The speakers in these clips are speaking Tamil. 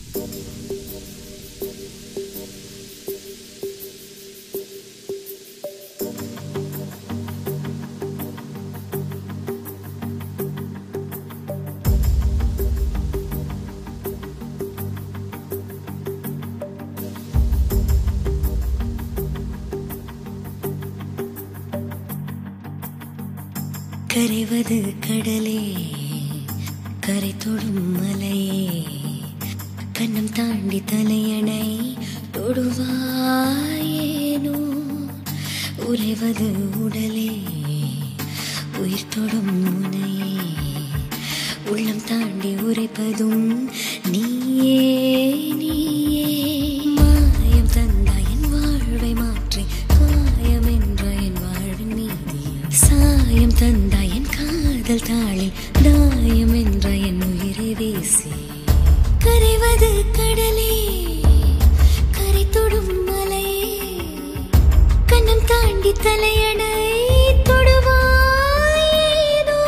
கரைவது கடலே கரை தொடும் மலையே கண்ணம் தாண்டி தலையணை தொடுவாயேனோ உறைவது உடலே உயிர் தொடும் முனையே உள்ளம் தாண்டி உரைப்பதும் நீயே நீயே மாயம் தந்தாய் என் வாழ்வை மாற்றி காயம் என்ற என் வாழ்வின் மீதி சாயம் தந்தாய் என் காதல் தாளில் தாயம் என்ற என் உயிரை வீசி கரைவது கடலே கரை தொடும் மலையே கண்ணம் தாண்டி தலையணை தொடுவாயேனோ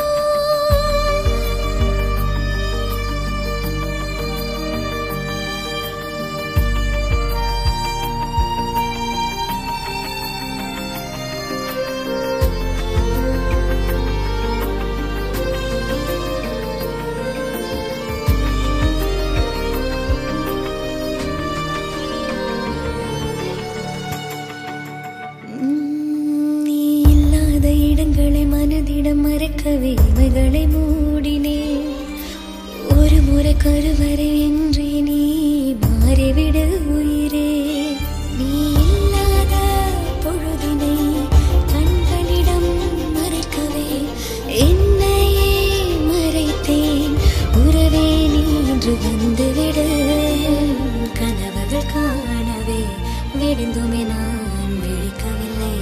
நீ இல்லாத இடங்களை மனதிடம் மறைக்கவே இவைகளை மூடினேன் ஒரு முறை கருவறை என்று நீ மாறிவிடு உயிரே நீ இல்லாத பொழுதினை கண்களிடம் மறைக்கவே என்னையே மறைத்தேன் உறவே நீ இன்று வந்துவிடு கனவுகள் காணவே விழுந்துமே நான் விழிக்கவில்லை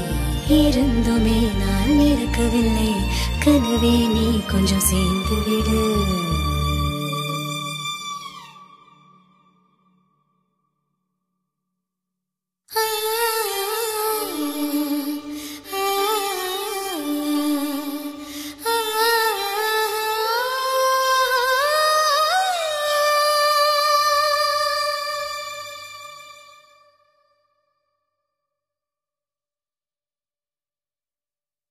இருந்துமே நான் இருக்கவில்லை கனவே நீ கொஞ்சம் சேர்ந்து விடு